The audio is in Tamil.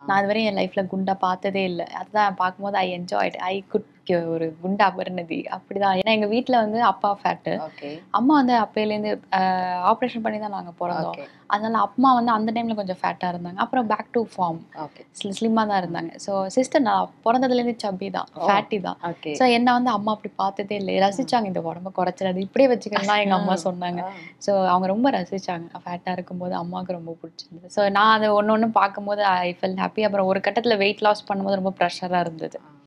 நான் அது வரையும் என் லைஃப்ல குண்டா பார்த்ததே இல்லை அதுதான் பார்க்கும்போது ஐ என்ஜாய்ட் ஐ குட் ஒரு குண்டா பருணதி அப்படிதான் ஏன்னா எங்க வீட்ல வந்து அப்பா ஃபேட்டு ஓகே அம்மா வந்து அப்பையிலேருந்து ஆப்ரேஷன் பண்ணி தான் நாங்க பிறந்தோம் ஓகே அதனால அம்மா வந்து அந்த டைம்ல கொஞ்சம் ஃபேட்டா இருந்தாங்க அப்புறம் பேக் டு ஃபார்ம் ஓகே ஸ்லிம்மாக தான் இருந்தாங்க ஸோ சிஸ்டர் நான் பிறந்ததுலேருந்து சப்பி தான் ஓ. ஃபேட்டி தான் ஓகே ஸோ என்ன வந்து அம்மா அப்படி பார்த்ததே இல்லை ரசிச்சாங்க இந்த உடம்ப குறைச்சிடாது இப்படியே வச்சுக்கலாம் எங்க அம்மா சொன்னாங்க ஸோ அவங்க ரொம்ப ரசிச்சாங்க ஃபேட்டாக இருக்கும்போது அம்மாவுக்கு ரொம்ப பிடிச்சிருந்தது ஸோ நான் அதை ஒன்று ஒன்று பார்க்கும்போது ஐ ஃபெல் ஹாப்பி அப்புறம் ஒரு கட்டத்தில் வெயிட் லாஸ் பண்ணும்போது ரொம்ப ப்ரெஷராக இருந்தது